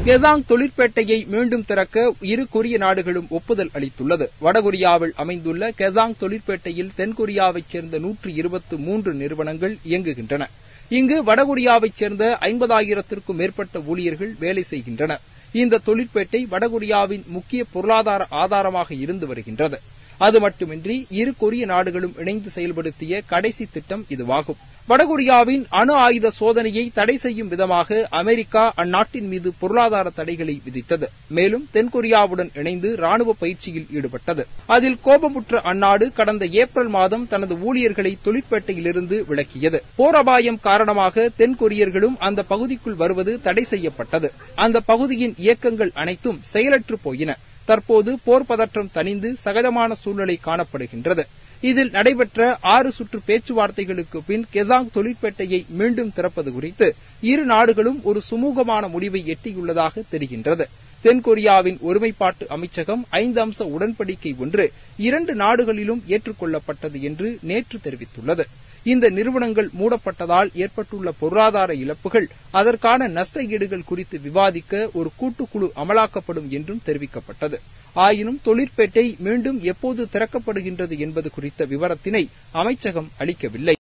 கெசாங் தொழிற்பேட்டையை மீண்டும் திறக்க இரு கொரிய நாடுகளும் ஒப்புதல் அளித்துள்ளது வடகொரியாவில் அமைந்துள்ள கெசாங் தொழிற்பேட்டையில் தென்கொரியாவைச் சேர்ந்த நூற்று இருபத்து மூன்று நிறுவனங்கள் இயங்குகின்றன இங்கு வடகொரியாவைச் சேர்ந்த ஐம்பதாயிரத்திற்கும் மேற்பட்ட ஊழியர்கள் வேலை செய்கின்றனர் இந்த தொழிற்பேட்டை வடகொரியாவின் முக்கிய பொருளாதார ஆதாரமாக இருந்து வருகின்றது அது மட்டுமின்றி இரு கொரிய நாடுகளும் இணைந்து செயல்படுத்திய கடைசி திட்டம் இதுவாகும் வடகொரியாவின் அணு ஆயுத சோதனையை தடை செய்யும் விதமாக அமெரிக்கா அந்நாட்டின் மீது பொருளாதார தடைகளை விதித்தது மேலும் தென்கொரியாவுடன் இணைந்து ராணுவ பயிற்சியில் ஈடுபட்டது அதில் கோபமுற்ற அந்நாடு கடந்த ஏப்ரல் மாதம் தனது ஊழியர்களை தொழிற்பேட்டையிலிருந்து விலக்கியது போர் அபாயம் காரணமாக தென்கொரியர்களும் அந்த பகுதிக்குள் வருவது தடை செய்யப்பட்டது அந்த பகுதியின் இயக்கங்கள் அனைத்தும் செயலற்று போயின தற்போது போர் பதற்றம் தணிந்து சகஜமான சூழ்நிலை காணப்படுகின்றது இதில் நடைபெற்ற ஆறு சுற்று பேச்சுவார்த்தைகளுக்கு பின் கெசாங் தொழிற்பேட்டையை மீண்டும் திறப்பது குறித்து இரு நாடுகளும் ஒரு சுமூகமான முடிவை எட்டியுள்ளதாக தெரிகின்றது தென்கொரியாவின் ஒருமைப்பாட்டு அமைச்சகம் ஐந்து அம்ச உடன்படிக்கை ஒன்று இரண்டு நாடுகளிலும் ஏற்றுக்கொள்ளப்பட்டது என்று நேற்று தெரிவித்துள்ளது இந்த நிறுவனங்கள் மூடப்பட்டதால் ஏற்பட்டுள்ள பொருளாதார இழப்புகள் அதற்கான நஷ்ட ஈடுகள் குறித்து விவாதிக்க ஒரு கூட்டுக்குழு அமலாக்கப்படும் என்றும் தெரிவிக்கப்பட்டது ஆயினும் தொழிற்பேட்டை மீண்டும் எப்போது திறக்கப்படுகின்றது என்பது குறித்த விவரத்தினை அமைச்சகம் அளிக்கவில்லை